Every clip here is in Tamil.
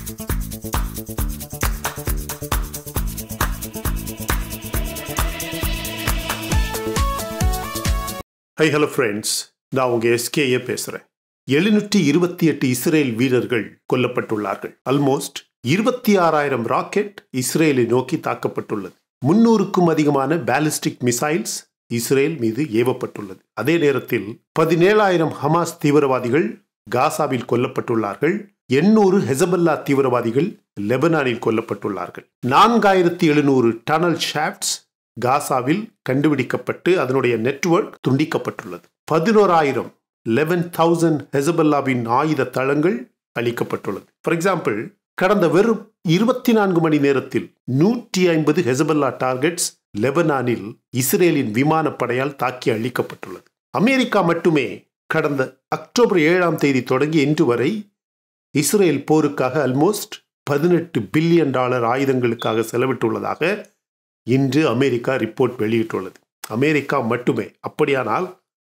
ஹை ஹலோ ஃப்ரெண்ட்ஸ் நான் உங்க எஸ்கேஏ பேசுறேன் எழுநூற்றி இருபத்தி எட்டு இஸ்ரேல் வீரர்கள் கொல்லப்பட்டுள்ளார்கள் ஆல்மோஸ்ட் இருபத்தி ஆறாயிரம் ராக்கெட் இஸ்ரேலை நோக்கி தாக்கப்பட்டுள்ளது முன்னூறுக்கும் அதிகமான பேலிஸ்டிக் மிசைல்ஸ் இஸ்ரேல் மீது ஏவப்பட்டுள்ளது அதே நேரத்தில் பதினேழாயிரம் ஹமாஸ் தீவிரவாதிகள் காசாவில் கொல்லப்பட்டுள்ளார்கள் எண்ணூறு ஹெசபல்லா தீவிரவாதிகள் லெபனானில் கொல்லப்பட்டுள்ளார்கள் நான்காயிரத்தி எழுநூறு டனல் ஷாப்ட்ஸ் காசாவில் கண்டுபிடிக்கப்பட்டு அதனுடைய நெட்வொர்க் துண்டிக்கப்பட்டுள்ளது பதினோராயிரம் லெவன் தௌசண்ட் ஹெசபல்லாவின் ஆயுத தளங்கள் அளிக்கப்பட்டுள்ளது ஃபார் எக்ஸாம்பிள் கடந்த வெறும் இருபத்தி நான்கு மணி நேரத்தில் நூற்றி ஐம்பது ஹெசபல்லா டார்கெட்ஸ் லெபனானில் இஸ்ரேலின் விமானப்படையால் தாக்கி அளிக்கப்பட்டுள்ளது அமெரிக்கா மட்டுமே கடந்த அக்டோபர் ஏழாம் தேதி தொடங்கி இன்று வரை இஸ்ரேல் போருக்காக அல்மோஸ்ட் பதினெட்டு பில்லியன் டாலர் ஆயுதங்களுக்காக செலவிட்டுள்ளதாக இன்று அமெரிக்கா ரிப்போர்ட் வெளியிட்டுள்ளது அமெரிக்கா மட்டுமே அப்படியானால்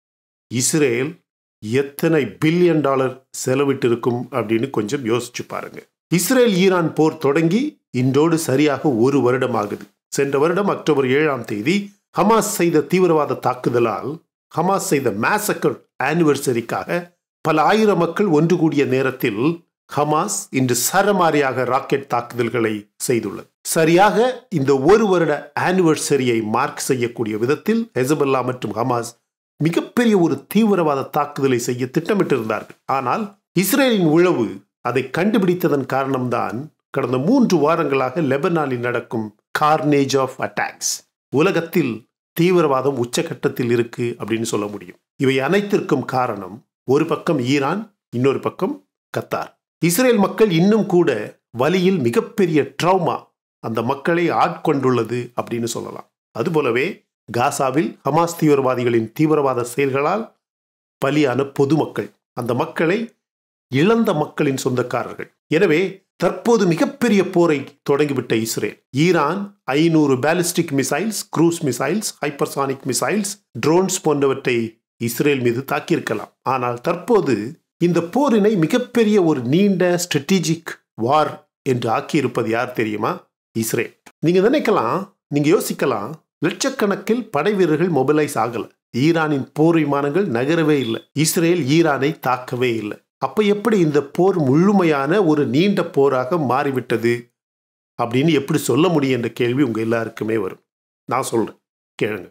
இஸ்ரேல் எத்தனை பில்லியன் டாலர் செலவிட்டிருக்கும் அப்படின்னு கொஞ்சம் யோசிச்சு பாருங்க இஸ்ரேல் ஈரான் போர் தொடங்கி இன்றோடு சரியாக ஒரு வருடம் ஆகுது சென்ற வருடம் அக்டோபர் ஏழாம் தேதி ஹமாஸ் செய்த தீவிரவாத தாக்குதலால் ஹமாஸ் செய்த மேசக்கர் ஆனிவர்சரிக்காக பல ஆயிரம் மக்கள் ஒன்று கூடிய நேரத்தில் ஹமாஸ் இன்று சரமாரியாக ராக்கெட் தாக்குதல்களை செய்துள்ளது சரியாக இந்த ஒரு வருட ஆனிவர்சரியை மார்க் செய்யக்கூடிய விதத்தில் ஹெசபல்லா மற்றும் ஹமாஸ் மிகப்பெரிய ஒரு தீவிரவாத தாக்குதலை செய்ய திட்டமிட்டிருந்தார்கள் ஆனால் இஸ்ரேலின் உழவு அதை கண்டுபிடித்ததன் காரணம்தான் கடந்த மூன்று வாரங்களாக லெபனானில் நடக்கும் கார்னேஜ் ஆஃப் அட்டாக்ஸ் உலகத்தில் தீவிரவாதம் உச்சகட்டத்தில் இருக்கு அப்படின்னு சொல்ல முடியும் இவை அனைத்திற்கும் காரணம் ஒரு பக்கம் ஈரான் இன்னொரு பக்கம் கத்தார் இஸ்ரேல் மக்கள் இன்னும் கூட வலியில் மிகப்பெரிய ட்ரௌமா அந்த மக்களை ஆட்கொண்டுள்ளது அப்படின்னு சொல்லலாம் அதுபோலவே காசாவில் ஹமாஸ் தீவிரவாதிகளின் தீவிரவாத செயல்களால் பலியான பொதுமக்கள் அந்த மக்களை இழந்த மக்களின் சொந்தக்காரர்கள் எனவே தற்போது மிகப்பெரிய போரை தொடங்கிவிட்ட இஸ்ரேல் ஈரான் ஐநூறு ballistic missiles cruise missiles hypersonic missiles drones போன்றவற்றை இஸ்ரேல் மீது தாக்கியிருக்கலாம் ஆனால் தற்போது இந்த போரினை மிகப்பெரிய ஒரு நீண்ட ஸ்ட்ராட்டஜிக் வார் என்று ஆக்கியிருப்பது யார் தெரியுமா இஸ்ரேல் நீங்க நினைக்கலாம் நீங்க யோசிக்கலாம் லட்சக்கணக்கில் படை வீரர்கள் மொபிலைஸ் ஆகல ஈரானின் போர் விமானங்கள் நகரவே இல்லை இஸ்ரேல் ஈரானை தாக்கவே இல்லை அப்ப எப்படி இந்த போர் முழுமையான ஒரு நீண்ட போராக மாறிவிட்டது அப்படின்னு எப்படி சொல்ல முடியும் என்ற கேள்வி உங்க எல்லாருக்குமே வரும் நான் சொல்றேன் கேளுங்க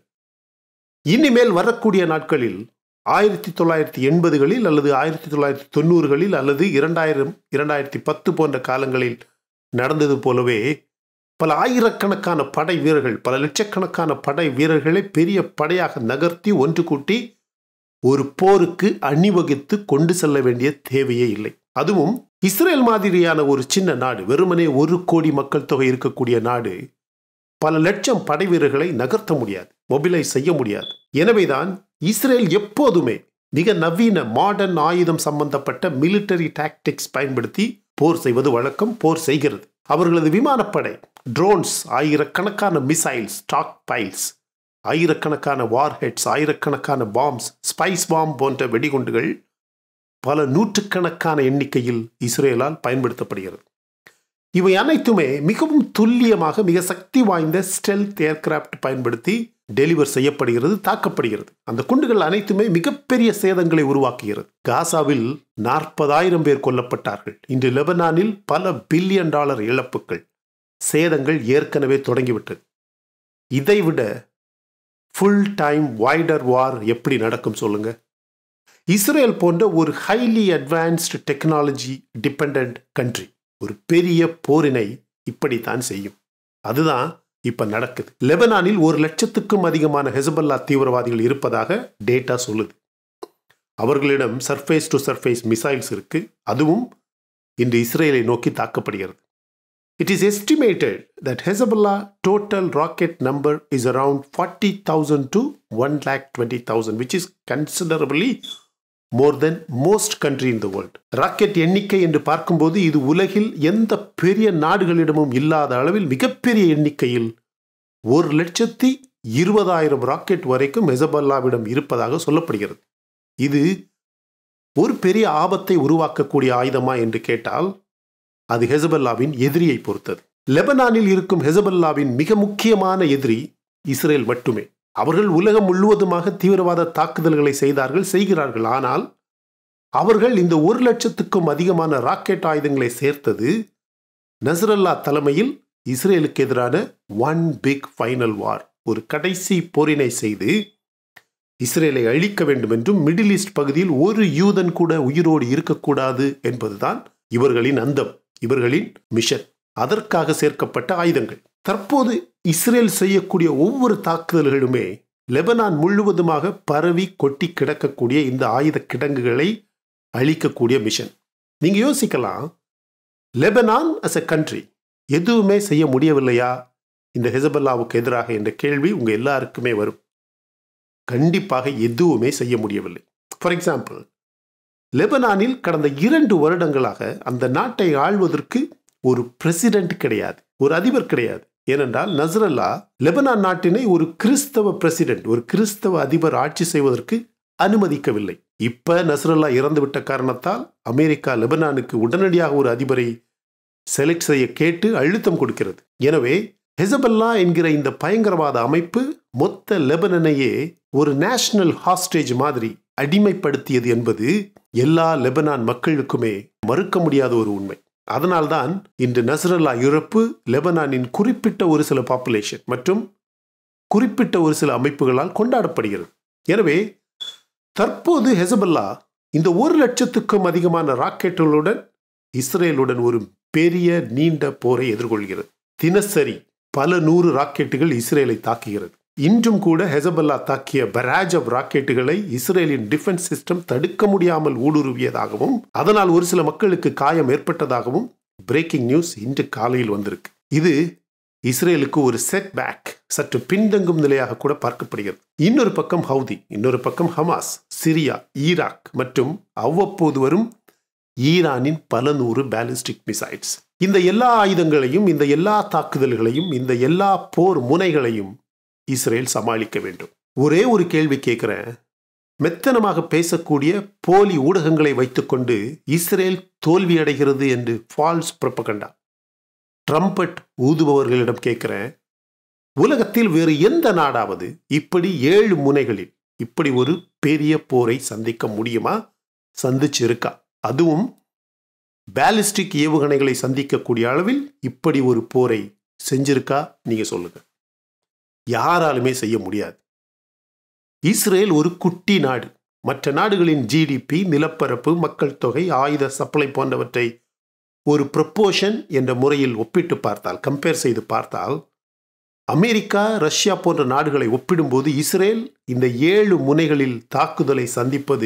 இனிமேல் வரக்கூடிய நாட்களில் ஆயிரத்தி தொள்ளாயிரத்தி எண்பதுகளில் அல்லது ஆயிரத்தி தொள்ளாயிரத்தி தொண்ணூறுகளில் அல்லது இரண்டாயிரம் இரண்டாயிரத்தி பத்து போன்ற காலங்களில் நடந்தது போலவே பல ஆயிரக்கணக்கான படை வீரர்கள் பல லட்சக்கணக்கான படை வீரர்களை பெரிய படையாக நகர்த்தி ஒன்று கூட்டி ஒரு போருக்கு அணிவகுத்து கொண்டு செல்ல வேண்டிய தேவையே இல்லை அதுவும் இஸ்ரேல் மாதிரியான ஒரு சின்ன நாடு வெறுமனே ஒரு கோடி மக்கள் தொகை இருக்கக்கூடிய நாடு பல லட்சம் படை வீரர்களை நகர்த்த முடியாது மொபிலைஸ் செய்ய முடியாது எனவேதான் இஸ்ரேல் எப்போதுமே மிக நவீன மாடர்ன் ஆயுதம் சம்பந்தப்பட்ட மிலிட்டரி டாக்டிக்ஸ் பயன்படுத்தி போர் செய்வது வழக்கம் போர் செய்கிறது அவர்களது விமானப்படை ட்ரோன்ஸ் ஆயிரக்கணக்கான மிசைல்ஸ் ஸ்டாக் பைல்ஸ் ஆயிரக்கணக்கான வார்ஹெட்ஸ் ஆயிரக்கணக்கான பாம்ஸ் ஸ்பைஸ் பாம் போன்ற வெடிகுண்டுகள் பல நூற்றுக்கணக்கான எண்ணிக்கையில் இஸ்ரேலால் பயன்படுத்தப்படுகிறது இவை அனைத்துமே மிகவும் துல்லியமாக மிக சக்தி வாய்ந்த ஸ்டெல்த் ஏர்கிராப்ட் பயன்படுத்தி டெலிவர் செய்யப்படுகிறது தாக்கப்படுகிறது அந்த குண்டுகள் அனைத்துமே மிகப்பெரிய சேதங்களை உருவாக்குகிறது காசாவில் நாற்பதாயிரம் பேர் கொல்லப்பட்டார்கள் இன்று லெபனானில் பல பில்லியன் டாலர் இழப்புகள் சேதங்கள் ஏற்கனவே தொடங்கிவிட்டது இதைவிட ஃபுல் டைம் வைடர் வார் எப்படி நடக்கும் சொல்லுங்க இஸ்ரேல் போன்ற ஒரு highly advanced technology depend country ஒரு பெரிய போரினை இப்படித்தான் செய்யும் அதுதான் இப்ப நடக்குது லெபனானில் ஒரு லட்சத்துக்கும் அதிகமான ஹெசபல்லா தீவிரவாதிகள் இருப்பதாக டேட்டா சொல்லுது அவர்களிடம் சர்ஃபேஸ் டு சர்ஃபேஸ் மிசைல்ஸ் இருக்கு அதுவும் இன்று இஸ்ரேலை நோக்கி தாக்கப்படுகிறது It is estimated that Hezbollah total rocket number is around 40,000 to 1,20,000, which is considerably more than most country in the world. Rocket எண்ணிக்கை என்று பார்க்கும்போது இது உலகில் எந்த பெரிய நாடுகளிடமும் இல்லாத அளவில் மிகப்பெரிய எண்ணிக்கையில் ஒரு லட்சத்தி இருபதாயிரம் ராக்கெட் வரைக்கும் ஹெசபல்லாவிடம் இருப்பதாக சொல்லப்படுகிறது இது ஒரு பெரிய ஆபத்தை உருவாக்கக்கூடிய ஆயுதமா என்று கேட்டால் அது ஹெசபல்லாவின் எதிரியை பொறுத்தது லெபனானில் இருக்கும் ஹெசபல்லாவின் மிக முக்கியமான எதிரி இஸ்ரேல் மட்டுமே அவர்கள் உலகம் முழுவதுமாக தீவிரவாத தாக்குதல்களை செய்தார்கள் செய்கிறார்கள் ஆனால் அவர்கள் இந்த ஒரு லட்சத்துக்கும் அதிகமான ராக்கெட் ஆயுதங்களை சேர்த்தது நசரல்லா தலைமையில் இஸ்ரேலுக்கு எதிரான ஒன் பிக் ஃபைனல் வார் ஒரு கடைசி போரினை செய்து இஸ்ரேலை அழிக்க வேண்டும் என்றும் மிடில் ஈஸ்ட் பகுதியில் ஒரு யூதன் கூட உயிரோடு இருக்கக்கூடாது என்பதுதான் இவர்களின் அந்தம் இவர்களின் மிஷன் அதற்காக சேர்க்கப்பட்ட ஆயுதங்கள் தற்போது இஸ்ரேல் செய்யக்கூடிய ஒவ்வொரு தாக்குதல்களுமே லெபனான் முழுவதுமாக பரவி கொட்டி கிடக்கக்கூடிய இந்த ஆயுத கிடங்குகளை அழிக்கக்கூடிய மிஷன் நீங்க யோசிக்கலாம் லெபனான் அஸ் எ கண்ட்ரி எதுவுமே செய்ய முடியவில்லையா இந்த ஹெசபல்லாவுக்கு எதிராக என்ற கேள்வி உங்க எல்லாருக்குமே வரும் கண்டிப்பாக எதுவுமே செய்ய முடியவில்லை ஃபார் எக்ஸாம்பிள் லெபனானில் கடந்த இரண்டு வருடங்களாக அந்த நாட்டை ஆள்வதற்கு ஒரு பிரசிடென்ட் கிடையாது ஒரு அதிபர் கிடையாது ஏனென்றால் நசரல்லா லெபனான் நாட்டினை ஒரு கிறிஸ்தவ பிரசிடென்ட் ஒரு கிறிஸ்தவ அதிபர் ஆட்சி செய்வதற்கு அனுமதிக்கவில்லை இப்ப நசரல்லா இறந்துவிட்ட காரணத்தால் அமெரிக்கா லெபனானுக்கு உடனடியாக ஒரு அதிபரை செலக்ட் செய்ய கேட்டு அழுத்தம் கொடுக்கிறது எனவே ஹெசபல்லா என்கிற இந்த பயங்கரவாத அமைப்பு மொத்த லெபனனையே ஒரு நேஷனல் ஹாஸ்டேஜ் மாதிரி அடிமைப்படுத்தியது என்பது எல்லா லெபனான் மக்களுக்குமே மறுக்க முடியாத ஒரு உண்மை அதனால்தான் இன்று நசரல்லா இறப்பு லெபனானின் குறிப்பிட்ட ஒரு சில பாப்புலேஷன் மற்றும் குறிப்பிட்ட ஒரு சில அமைப்புகளால் கொண்டாடப்படுகிறது எனவே தற்போது ஹெசபல்லா இந்த ஒரு லட்சத்துக்கும் அதிகமான ராக்கெட்டுகளுடன் இஸ்ரேலுடன் ஒரு பெரிய நீண்ட போரை எதிர்கொள்கிறது தினசரி பல நூறு ராக்கெட்டுகள் இஸ்ரேலை தாக்குகிறது இன்றும் கூட ஹெசபல்லா தாக்கிய பராஜ் ஆஃப் ராக்கெட்டுகளை இஸ்ரேலின் டிஃபென்ஸ் சிஸ்டம் தடுக்க முடியாமல் ஊடுருவியதாகவும் அதனால் ஒரு சில மக்களுக்கு காயம் ஏற்பட்டதாகவும் பிரேக்கிங் நியூஸ் இன்று காலையில் வந்திருக்கு இது இஸ்ரேலுக்கு ஒரு செட் பேக் சற்று பின்தங்கும் நிலையாக கூட பார்க்கப்படுகிறது இன்னொரு பக்கம் ஹவுதி இன்னொரு பக்கம் ஹமாஸ் சிரியா ஈராக் மற்றும் அவ்வப்போது வரும் ஈரானின் பல நூறு பேலிஸ்டிக் மிசைல்ஸ் இந்த எல்லா ஆயுதங்களையும் இந்த எல்லா தாக்குதல்களையும் இந்த எல்லா போர் முனைகளையும் இஸ்ரேல் சமாளிக்க வேண்டும் ஒரே ஒரு கேள்வி கேட்கிறேன் மெத்தனமாக பேசக்கூடிய போலி ஊடகங்களை வைத்துக்கொண்டு இஸ்ரேல் தோல்வியடைகிறது என்று ஃபால்ஸ் ப்ரப்பகண்டா ட்ரம்பட் ஊதுபவர்களிடம் கேட்கிறேன் உலகத்தில் வேறு எந்த நாடாவது இப்படி ஏழு முனைகளில் இப்படி ஒரு பெரிய போரை சந்திக்க முடியுமா சந்திச்சிருக்கா அதுவும் பேலிஸ்டிக் ஏவுகணைகளை சந்திக்கக்கூடிய அளவில் இப்படி ஒரு போரை செஞ்சிருக்கா நீங்க சொல்லுங்க யாராலுமே செய்ய முடியாது இஸ்ரேல் ஒரு குட்டி நாடு மற்ற நாடுகளின் ஜிடிபி நிலப்பரப்பு மக்கள் தொகை ஆயுத சப்ளை போன்றவற்றை ஒரு ப்ரொப்போஷன் என்ற முறையில் ஒப்பிட்டு பார்த்தால் கம்பேர் செய்து பார்த்தால் அமெரிக்கா ரஷ்யா போன்ற நாடுகளை ஒப்பிடும்போது இஸ்ரேல் இந்த ஏழு முனைகளில் தாக்குதலை சந்திப்பது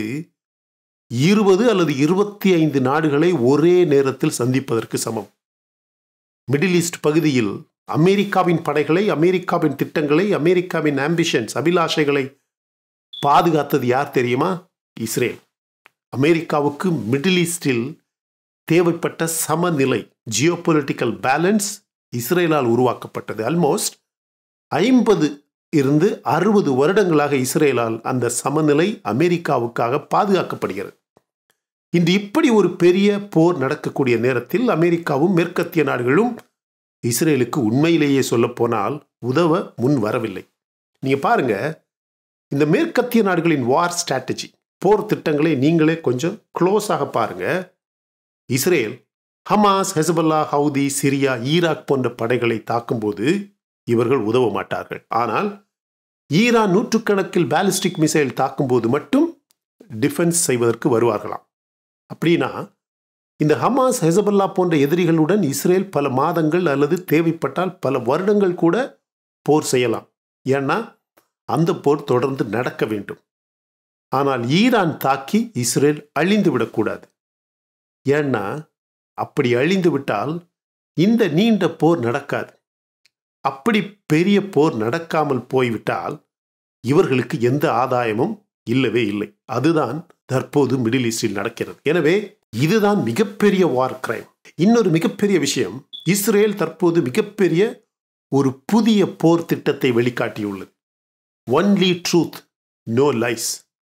இருபது அல்லது இருபத்தி ஐந்து நாடுகளை ஒரே நேரத்தில் சந்திப்பதற்கு சமம் மிடில் ஈஸ்ட் பகுதியில் அமெரிக்காவின் படைகளை அமெரிக்காவின் திட்டங்களை அமெரிக்காவின் ஆம்பிஷன்ஸ் அபிலாஷைகளை பாதுகாத்தது யார் தெரியுமா இஸ்ரேல் அமெரிக்காவுக்கு மிடில் ஈஸ்டில் தேவைப்பட்ட சமநிலை ஜியோ பொலிட்டிக்கல் பேலன்ஸ் இஸ்ரேலால் உருவாக்கப்பட்டது ஆல்மோஸ்ட் ஐம்பது இருந்து அறுபது வருடங்களாக இஸ்ரேலால் அந்த சமநிலை அமெரிக்காவுக்காக பாதுகாக்கப்படுகிறது இன்று இப்படி ஒரு பெரிய போர் நடக்கக்கூடிய நேரத்தில் அமெரிக்காவும் மேற்கத்திய நாடுகளும் இஸ்ரேலுக்கு உண்மையிலேயே சொல்ல போனால் உதவ முன் வரவில்லை நீங்க பாருங்க இந்த மேற்கத்திய நாடுகளின் வார் ஸ்ட்ராட்டஜி போர் திட்டங்களை நீங்களே கொஞ்சம் க்ளோஸாக பாருங்க Israel Hamas Hezbollah Houthi Syria Iraq போன்ற படைகளை தாக்கும்போது இவர்கள் உதவ மாட்டார்கள் ஆனால் ஈரான் நூற்றுக்கணக்கில் பேலிஸ்டிக் மிசைல் தாக்கும்போது மட்டும் டிஃபென்ஸ் செய்வதற்கு வருவார்களாம் அப்படின்னா இந்த ஹமாஸ் ஹெசபல்லா போன்ற எதிரிகளுடன் இஸ்ரேல் பல மாதங்கள் அல்லது தேவைப்பட்டால் பல வருடங்கள் கூட போர் செய்யலாம் ஏன்னா அந்த போர் தொடர்ந்து நடக்க வேண்டும் ஆனால் ஈரான் தாக்கி இஸ்ரேல் அழிந்து விடக்கூடாது ஏன்னா அப்படி அழிந்து விட்டால் இந்த நீண்ட போர் நடக்காது அப்படி பெரிய போர் நடக்காமல் போய்விட்டால் இவர்களுக்கு எந்த ஆதாயமும் இல்லவே இல்லை அதுதான் தற்போது மிடில் ஈஸ்டில் நடக்கிறது எனவே இதுதான் மிகப்பெரிய வார் கிரைம் இன்னொரு மிகப்பெரிய விஷயம் இஸ்ரேல் தற்போது மிகப்பெரிய ஒரு புதிய போர் திட்டத்தை வெளிக்காட்டியுள்ளது ஒன்லி ட்ரூத் நோ லைஸ்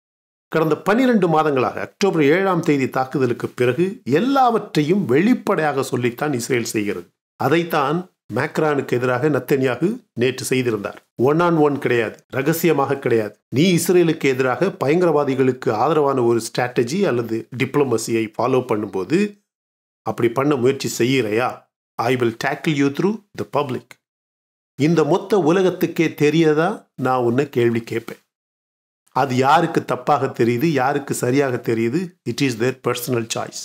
கடந்த பனிரெண்டு மாதங்களாக அக்டோபர் ஏழாம் தேதி தாக்குதலுக்கு பிறகு எல்லாவற்றையும் வெளிப்படையாக சொல்லித்தான் இஸ்ரேல் செய்கிறது அதைத்தான் மேக்ரானுக்கு எதிராக நத்தன்யாகு நேற்று செய்திருந்தார் ஒன் ஆன் ஒன் கிடையாது ரகசியமாக கிடையாது நீ இஸ்ரேலுக்கு எதிராக பயங்கரவாதிகளுக்கு ஆதரவான ஒரு ஸ்ட்ராட்டஜி அல்லது டிப்ளமசியை ஃபாலோ பண்ணும்போது அப்படி பண்ண முயற்சி செய்கிறையா I will tackle you through the public இந்த மொத்த உலகத்துக்கே தெரியதா நான் உன்னை கேள்வி கேட்பேன் அது யாருக்கு தப்பாக தெரியுது யாருக்கு சரியாக தெரியுது it is there personal choice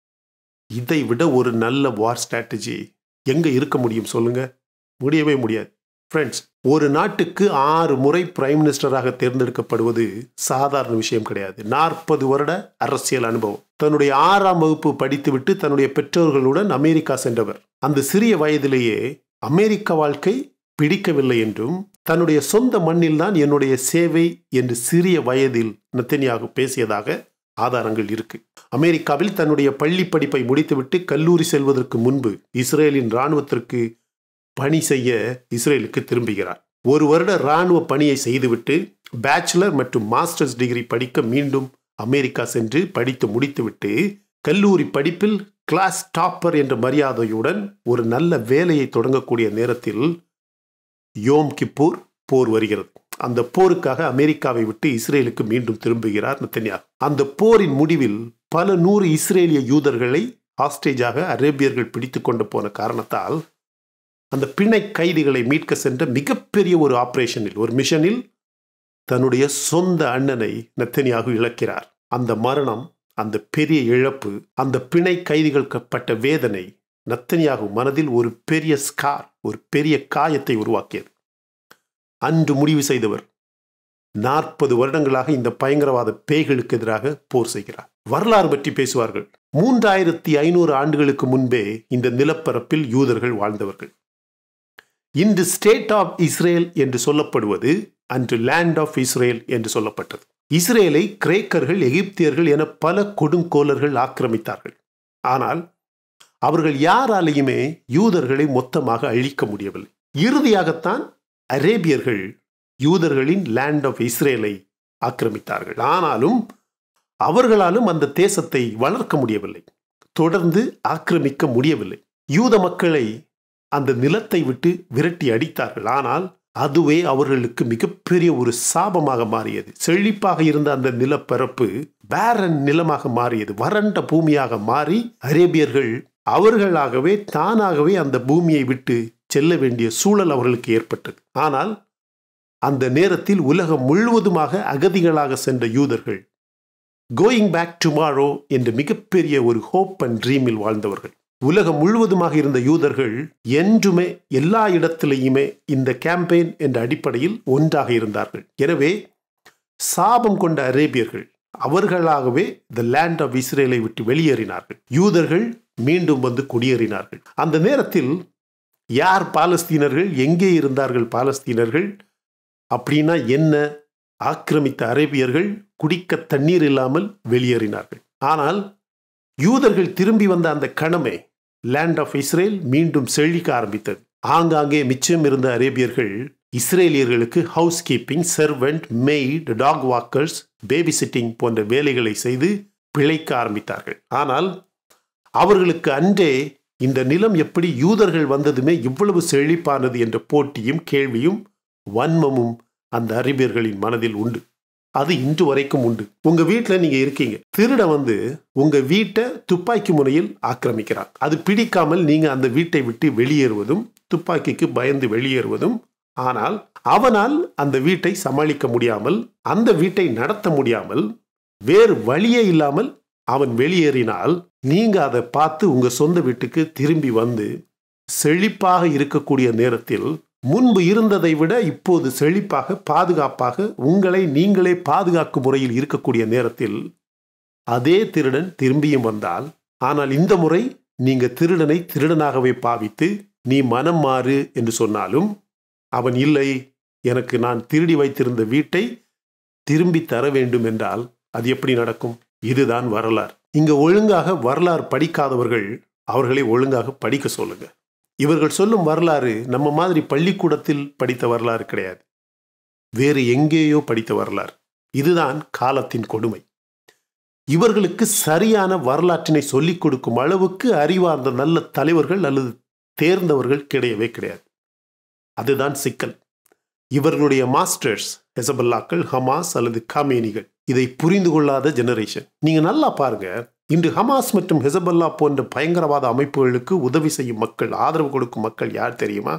இதை விட ஒரு நல்ல வார் ஸ்ட்ராட்டஜி எங்கே இருக்க முடியும் சொல்லுங்க முடியவே முடியாது ஃப்ரெண்ட்ஸ் ஒரு நாட்டுக்கு ஆறு முறை பிரைம் மினிஸ்டராக தேர்ந்தெடுக்கப்படுவது சாதாரண விஷயம் கிடையாது நாற்பது வருட அரசியல் அனுபவம் தன்னுடைய ஆறாம் வகுப்பு படித்துவிட்டு தன்னுடைய பெற்றோர்களுடன் அமெரிக்கா சென்றவர் அந்த சிறிய வயதிலேயே அமெரிக்க வாழ்க்கை பிடிக்கவில்லை என்றும் தன்னுடைய சொந்த மண்ணில்தான் என்னுடைய சேவை என்று சிறிய வயதில் நெத்தனியாக பேசியதாக ஆதாரங்கள் இருக்கு அமெரிக்காவில் தன்னுடைய பள்ளி படிப்பை முடித்துவிட்டு கல்லூரி செல்வதற்கு முன்பு இஸ்ரேலின் இராணுவத்திற்கு பணி செய்ய இஸ்ரேலுக்கு திரும்புகிறார் ஒரு வருட இராணுவ பணியை செய்துவிட்டு பேச்சுலர் மற்றும் மாஸ்டர்ஸ் டிகிரி படிக்க மீண்டும் அமெரிக்கா சென்று படித்து முடித்துவிட்டு கல்லூரி படிப்பில் கிளாஸ் டாப்பர் என்ற மரியாதையுடன் ஒரு நல்ல வேலையை தொடங்கக்கூடிய நேரத்தில் யோம் கிப்பூர் போர் வருகிறது அந்த போருக்காக அமெரிக்காவை விட்டு இஸ்ரேலுக்கு மீண்டும் திரும்புகிறார் நத்தன்யா அந்த போரின் முடிவில் பல நூறு இஸ்ரேலிய யூதர்களை ஹாஸ்டேஜாக அரேபியர்கள் பிடித்து கொண்டு போன காரணத்தால் அந்த பிணை கைதிகளை மீட்க சென்ற மிகப்பெரிய ஒரு ஆபரேஷனில் ஒரு மிஷனில் தன்னுடைய சொந்த அண்ணனை நெத்தனியாக இழக்கிறார் அந்த மரணம் அந்த பெரிய இழப்பு அந்த பிணை கைதிகள் பட்ட வேதனை நத்தனியாக மனதில் ஒரு பெரிய ஸ்கார் ஒரு பெரிய காயத்தை உருவாக்கியது அன்று முடிவு செய்தவர் நாற்பது வருடங்களாக இந்த பயங்கரவாத பேய்களுக்கு எதிராக போர் செய்கிறார் வரலாறு பற்றி பேசுவார்கள் மூன்றாயிரத்தி ஐநூறு ஆண்டுகளுக்கு முன்பே இந்த நிலப்பரப்பில் யூதர்கள் வாழ்ந்தவர்கள் இன்று ஸ்டேட் ஆஃப் இஸ்ரேல் என்று சொல்லப்படுவது அன்று லேண்ட் ஆஃப் இஸ்ரேல் என்று சொல்லப்பட்டது இஸ்ரேலை கிரேக்கர்கள் எகிப்தியர்கள் என பல கொடுங்கோலர்கள் ஆக்கிரமித்தார்கள் ஆனால் அவர்கள் யாராலையுமே யூதர்களை மொத்தமாக அழிக்க முடியவில்லை இறுதியாகத்தான் அரேபியர்கள் யூதர்களின் லேண்ட் ஆஃப் இஸ்ரேலை ஆக்கிரமித்தார்கள் ஆனாலும் அவர்களாலும் அந்த தேசத்தை வளர்க்க முடியவில்லை தொடர்ந்து ஆக்கிரமிக்க முடியவில்லை யூத மக்களை அந்த நிலத்தை விட்டு விரட்டி அடித்தார்கள் ஆனால் அதுவே அவர்களுக்கு மிகப்பெரிய ஒரு சாபமாக மாறியது செழிப்பாக இருந்த அந்த நிலப்பரப்பு பேரன் நிலமாக மாறியது வறண்ட பூமியாக மாறி அரேபியர்கள் அவர்களாகவே தானாகவே அந்த பூமியை விட்டு செல்ல வேண்டிய சூழல் அவர்களுக்கு ஏற்பட்டது ஆனால் அந்த நேரத்தில் உலகம் முழுவதுமாக அகதிகளாக சென்ற யூதர்கள் கோயிங் பேக் டுமாரோ என்ற மிகப்பெரிய ஒரு ஹோப் அண்ட் ட்ரீமில் வாழ்ந்தவர்கள் உலகம் முழுவதுமாக இருந்த யூதர்கள் என்றுமே எல்லா இடத்திலேயுமே இந்த கேம்பெயின் என்ற அடிப்படையில் ஒன்றாக இருந்தார்கள் எனவே சாபம் கொண்ட அரேபியர்கள் அவர்களாகவே த லேண்ட் ஆஃப் இஸ்ரேலை விட்டு வெளியேறினார்கள் யூதர்கள் மீண்டும் வந்து குடியேறினார்கள் அந்த நேரத்தில் யார் பாலஸ்தீனர்கள் எங்கே இருந்தார்கள் பாலஸ்தீனர்கள் அப்படின்னா என்ன ஆக்கிரமித்த அரேபியர்கள் குடிக்க தண்ணீர் இல்லாமல் வெளியேறினார்கள் ஆனால் யூதர்கள் திரும்பி வந்த அந்த கணமே லேண்ட் ஆஃப் இஸ்ரேல் மீண்டும் செழிக்க ஆரம்பித்தது ஆங்காங்கே மிச்சம் இருந்த அரேபியர்கள் இஸ்ரேலியர்களுக்கு house keeping servant maid dog walkers baby sitting போன்ற வேலைகளை செய்து பிழைக்க ஆரம்பித்தார்கள் ஆனால் அவர்களுக்கு அன்றே இந்த நிலம் எப்படி யூதர்கள் வந்ததுமே இவ்வளவு செழிப்பானது என்ற போட்டியும் கேள்வியும் வன்மமும் அந்த அரேபியர்களின் மனதில் உண்டு அது இன்று வரைக்கும் உண்டு உங்க வீட்டில் நீங்க இருக்கீங்க திருட வந்து உங்க வீட்டை துப்பாக்கி முனையில் ஆக்கிரமிக்கிறான் அது பிடிக்காமல் நீங்க அந்த வீட்டை விட்டு வெளியேறுவதும் துப்பாக்கிக்கு பயந்து வெளியேறுவதும் ஆனால் அவனால் அந்த வீட்டை சமாளிக்க முடியாமல் அந்த வீட்டை நடத்த முடியாமல் வேறு வழியே இல்லாமல் அவன் வெளியேறினால் நீங்க அதை பார்த்து உங்க சொந்த வீட்டுக்கு திரும்பி வந்து செழிப்பாக இருக்கக்கூடிய நேரத்தில் முன்பு இருந்ததை விட இப்போது செழிப்பாக பாதுகாப்பாக உங்களை நீங்களே பாதுகாக்கும் முறையில் இருக்கக்கூடிய நேரத்தில் அதே திருடன் திரும்பியும் வந்தால் ஆனால் இந்த முறை நீங்க திருடனை திருடனாகவே பாவித்து நீ மனம் மாறு என்று சொன்னாலும் அவன் இல்லை எனக்கு நான் திருடி வைத்திருந்த வீட்டை திரும்பி தர வேண்டும் என்றால் அது எப்படி நடக்கும் இதுதான் வரலாறு இங்க ஒழுங்காக வரலாறு படிக்காதவர்கள் அவர்களை ஒழுங்காக படிக்க சொல்லுங்க இவர்கள் சொல்லும் வரலாறு நம்ம மாதிரி பள்ளிக்கூடத்தில் படித்த வரலாறு கிடையாது வேறு எங்கேயோ படித்த வரலாறு இதுதான் காலத்தின் கொடுமை இவர்களுக்கு சரியான வரலாற்றினை சொல்லிக் கொடுக்கும் அளவுக்கு அறிவார்ந்த நல்ல தலைவர்கள் அல்லது தேர்ந்தவர்கள் கிடையவே கிடையாது அதுதான் சிக்கல் இவர்களுடைய மாஸ்டர்ஸ் ஹெசபல்லாக்கள் ஹமாஸ் அல்லது காமேனிகள் இதை புரிந்து கொள்ளாத ஜெனரேஷன் நீங்க நல்லா பாருங்க இன்று ஹமாஸ் மற்றும் ஹெசபல்லா போன்ற பயங்கரவாத அமைப்புகளுக்கு உதவி செய்யும் மக்கள் ஆதரவு கொடுக்கும் மக்கள் யார் தெரியுமா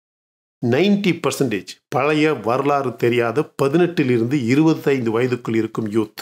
நைன்டி பர்சன்டேஜ் பழைய வரலாறு தெரியாத பதினெட்டிலிருந்து இருபத்தைந்து வயதுக்குள் இருக்கும் யூத்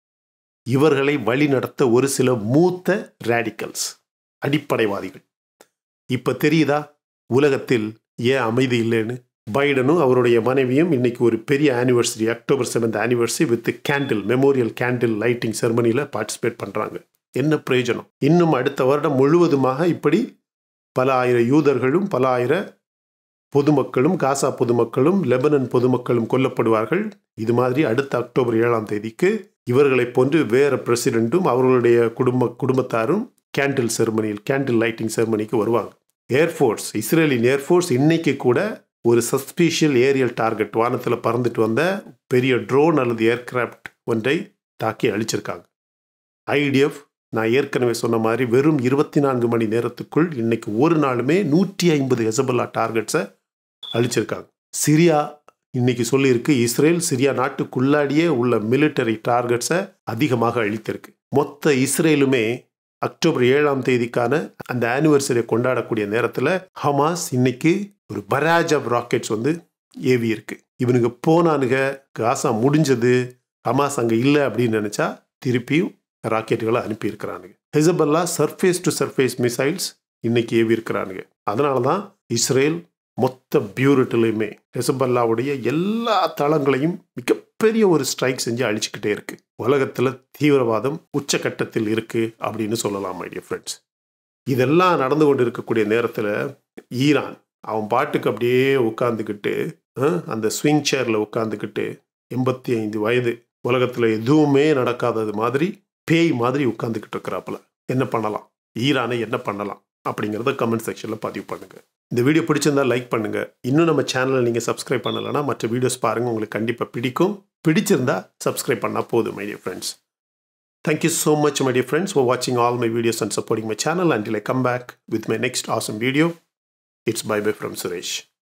இவர்களை வழிநடத்த ஒரு சில மூத்த ரேடிக்கல்ஸ் அடிப்படைவாதிகள் இப்ப தெரியுதா உலகத்தில் ஏன் அமைதி இல்லைன்னு பைடனும் அவருடைய மனைவியும் இன்னைக்கு ஒரு பெரிய anniversary October seventh anniversary with candle memorial candle lighting செரமனியில் பார்ட்டிசிபேட் பண்ணுறாங்க என்ன பிரயோஜனம் இன்னும் அடுத்த வருடம் முழுவதுமாக இப்படி பல ஆயிரம் யூதர்களும் பல ஆயிர பொதுமக்களும் காசா பொதுமக்களும் லெபனன் பொதுமக்களும் கொல்லப்படுவார்கள் இது மாதிரி அடுத்த அக்டோபர் ஏழாம் தேதிக்கு இவர்களைப் போன்று வேற பிரசிடென்ட்டும் அவர்களுடைய குடும்ப குடும்பத்தாரும் கேண்டில் செரமனியில் கேண்டில் லைட்டிங் செரமனிக்கு வருவாங்க ஏர்ஃபோர்ஸ் இஸ்ரேலின் ஏர்ஃபோர்ஸ் இன்னைக்கு கூட ஒரு சஸ்பீஷியல் ஏரியல் டார்கெட் வானத்தில் பறந்துட்டு வந்த பெரிய ட்ரோன் அல்லது ஏர்கிராஃப்ட் ஒன்றை தாக்கி அழிச்சிருக்காங்க ஐடிஎஃப் நான் ஏற்கனவே சொன்ன மாதிரி வெறும் இருபத்தி நான்கு மணி நேரத்துக்குள் இன்னைக்கு ஒரு நாளுமே நூற்றி ஐம்பது ஹெசபல்லா டார்கெட்ஸை அழிச்சிருக்காங்க சிரியா இன்னைக்கு சொல்லியிருக்கு இஸ்ரேல் சிரியா நாட்டுக்குள்ளாடியே உள்ள மிலிட்டரி டார்கெட்ஸை அதிகமாக அழித்திருக்கு மொத்த இஸ்ரேலுமே அக்டோபர் ஏழாம் தேதிக்கான அந்த ஆனிவர்சரியை கொண்டாடக்கூடிய நேரத்தில் ஹமாஸ் இன்னைக்கு ஒரு பராஜ் ஆஃப் ராக்கெட்ஸ் வந்து ஏவி இருக்கு இவனுங்க போனானுங்க காசா முடிஞ்சது ஹமாஸ் அங்கே இல்லை அப்படின்னு நினச்சா திருப்பியும் ராக்கெட்டுகளை அனுப்பியிருக்கிறானுங்க Hezbollah surface to surface missiles இன்னைக்கு ஏவி இருக்கிறானுங்க அதனால தான் இஸ்ரேல் மொத்த பியூரிட்டிலையுமே ஹெசபல்லாவுடைய எல்லா தளங்களையும் மிகப்பெரிய ஒரு ஸ்ட்ரைக் செஞ்சு அழிச்சுக்கிட்டே இருக்கு உலகத்தில் தீவிரவாதம் உச்சக்கட்டத்தில் இருக்கு அப்படின்னு சொல்லலாம் மை டியர் ஃப்ரெண்ட்ஸ் இதெல்லாம் நடந்து கொண்டு இருக்கக்கூடிய நேரத்தில் ஈரான் அவன் பாட்டுக்கு அப்படியே உட்காந்துக்கிட்டு அந்த ஸ்விங் சேரில் உட்காந்துக்கிட்டு எண்பத்தி ஐந்து வயது உலகத்தில் எதுவுமே நடக்காதது மாதிரி பேய் மாதிரி உட்காந்துக்கிட்டு இருக்கிறாப்புல என்ன பண்ணலாம் ஈரானை என்ன பண்ணலாம் அப்படிங்கிறத கமெண்ட் செக்ஷனில் பதிவு பண்ணுங்க இந்த வீடியோ பிடிச்சிருந்தா லைக் பண்ணுங்க இன்னும் நம்ம சேனலை நீங்கள் சப்ஸ்கிரைப் பண்ணலைன்னா மற்ற வீடியோஸ் பாருங்க உங்களுக்கு கண்டிப்பாக பிடிக்கும் பிடிச்சிருந்தா சப்ஸ்கிரைப் பண்ணால் போதும் my dear friends Thank you so much, my dear friends, for watching all my videos and supporting my channel. Until I come back with my next awesome video, it's bye bye from Suresh.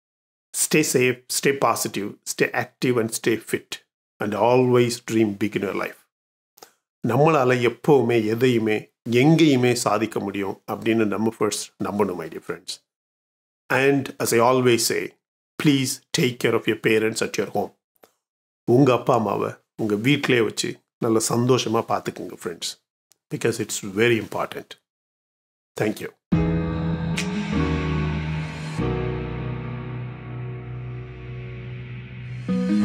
Stay safe, stay positive, stay active, and stay fit. And always dream big in your life. நம்மளால் எப்போவுமே எதையுமே எங்கேயுமே சாதிக்க முடியும் அப்படின்னு நம்ம ஃபர்ஸ்ட் நம்பணும் my dear friends and as I always say please take care of your parents at your home உங்கள் அப்பா அம்மாவை உங்கள் வீட்டிலே வச்சு நல்ல சந்தோஷமாக பார்த்துக்குங்க friends because it's very important thank you thank you